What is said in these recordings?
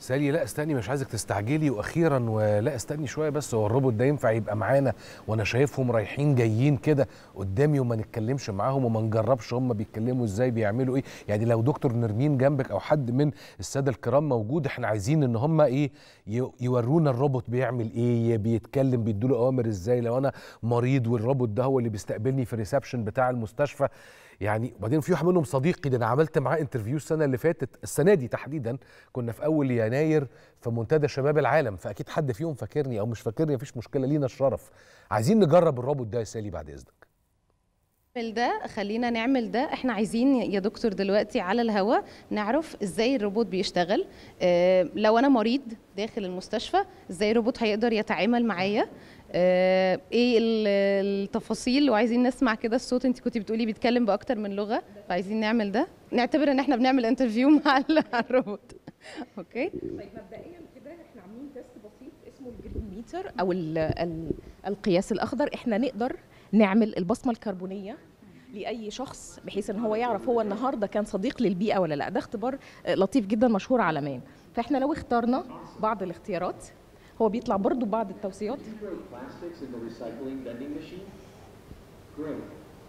سالي لا استني مش عايزك تستعجلي واخيرا ولا استني شويه بس هو الروبوت ده ينفع يبقى معانا وانا شايفهم رايحين جايين كده قدامي وما نتكلمش معاهم وما نجربش هم بيتكلموا ازاي بيعملوا ايه يعني لو دكتور نرمين جنبك او حد من الساده الكرام موجود احنا عايزين ان هم ايه ي- يورونا الروبوت بيعمل ايه بيتكلم بيدوله اوامر ازاي لو انا مريض والروبوت ده هو اللي بيستقبلني في الريسبشن بتاع المستشفى يعني وبعدين في واحد منهم صديقي ده انا عملت معاه انترفيو السنه اللي فاتت السنه دي تحديدا كنا في اول يناير في منتدى شباب العالم فاكيد حد فيهم فاكرني او مش فاكرني مفيش مشكله لينا الشرف عايزين نجرب الروبوت ده يا سالي بعد اذنك نعمل ده خلينا نعمل ده احنا عايزين يا دكتور دلوقتي على الهوا نعرف ازاي الروبوت بيشتغل اه لو انا مريض داخل المستشفى ازاي الروبوت هيقدر يتعامل معايا اه ايه ال- التفاصيل وعايزين نسمع كده الصوت انت كنتي بتقولي بيتكلم باكتر من لغه فعايزين نعمل ده نعتبر ان احنا بنعمل انترفيو مع ال- الروبوت اوكي طيب مبدئيا كده احنا عاملين تيست بسيط اسمه الجرين ميتر او ال ال القياس الاخضر احنا نقدر نعمل البصمه الكربونيه لاي شخص بحيث ان هو يعرف هو النهارده كان صديق للبيئه ولا لا ده اختبار آه، لطيف جدا مشهور عالميا فاحنا لو اخترنا بعض الاختيارات هو بيطلع برضو بعض التوصيات Great plastics in the recycling vending machine? Great.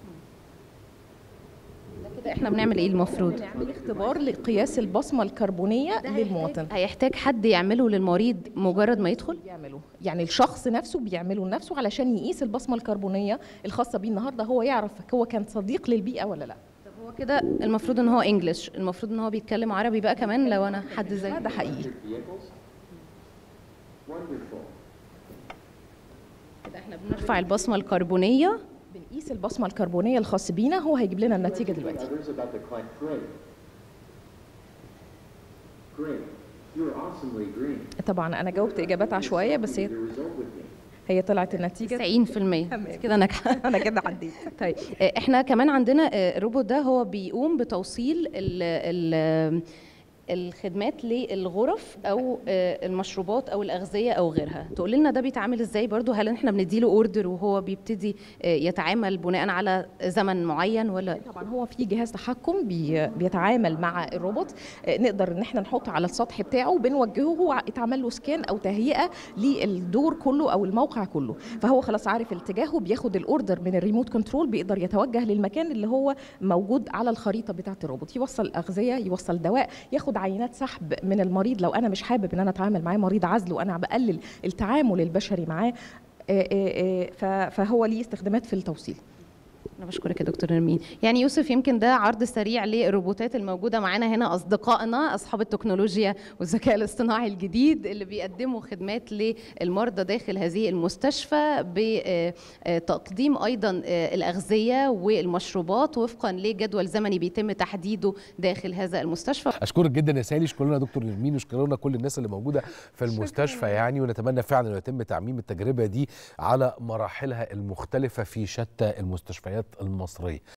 كده احنا بنعمل ايه المفروض نعمل اختبار لقياس البصمه الكربونيه للمواطن هيحتاج حد يعمله للمريض مجرد ما يدخل بيعمله يعني الشخص نفسه بيعمله لنفسه علشان يقيس البصمه الكربونيه الخاصه بيه النهارده هو يعرف هو كان صديق للبيئه ولا لا هو كده المفروض ان هو انجلش المفروض ان هو بيتكلم عربي بقى كمان لو انا حد زي ده حقيقي Vehicles? Wonderful. كده احنا بنرفع البصمه الكربونيه بنقيس البصمه الكربونيه الخاص بينا هو هيجيب لنا النتيجه Tell دلوقتي Others about the climate. Great. Great. You're awesomely green. طبعا انا جاوبت اجابات عشوائيه بس هي The result with me. هي طلعت النتيجه 90% كده ناجحه انا كده عديت طيب آه، احنا كمان عندنا آه، الروبوت ده هو بيقوم بتوصيل ال ال الخدمات للغرف او آه، المشروبات او الاغذيه او غيرها تقول لنا ده بيتعامل ازاي برضو هل احنا بنديله اوردر وهو بيبتدي آه، يتعامل بناء على زمن معين ولا طبعا هو في جهاز تحكم بي بيتعامل مع الروبوت آه، نقدر ان احنا نحط على السطح بتاعه وبنوجهه هو يتعمل له سكان او تهيئه للدور كله او الموقع كله فهو خلاص عارف اتجاهه بياخد الاوردر من الريموت كنترول بيقدر يتوجه للمكان اللي هو موجود على الخريطه بتاعه الروبوت يوصل اغذيه يوصل دواء ياخد عينات سحب من المريض لو انا مش حابب ان انا اتعامل معاه مريض عزل وانا بقلل التعامل البشري معاه آه، آه، آه، ف- فهو ليه استخدامات في التوصيل انا بشكرك يا دكتور نرمين يعني يوسف يمكن ده عرض سريع للروبوتات الموجوده معانا هنا اصدقائنا اصحاب التكنولوجيا والذكاء الاصطناعي الجديد اللي بيقدموا خدمات للمرضى داخل هذه المستشفى بتقديم ايضا آه، الاغذيه والمشروبات وفقا لجدول زمني بيتم تحديده داخل هذا المستشفى اشكرك جدا يا سالي اشكر لنا دكتور نرمين واشكر لنا كل الناس اللي موجوده في المستشفى يعني ونتمنى فعلا انه يتم تعميم التجربه دي على مراحلها المختلفه في شتى المستشفيات المصريه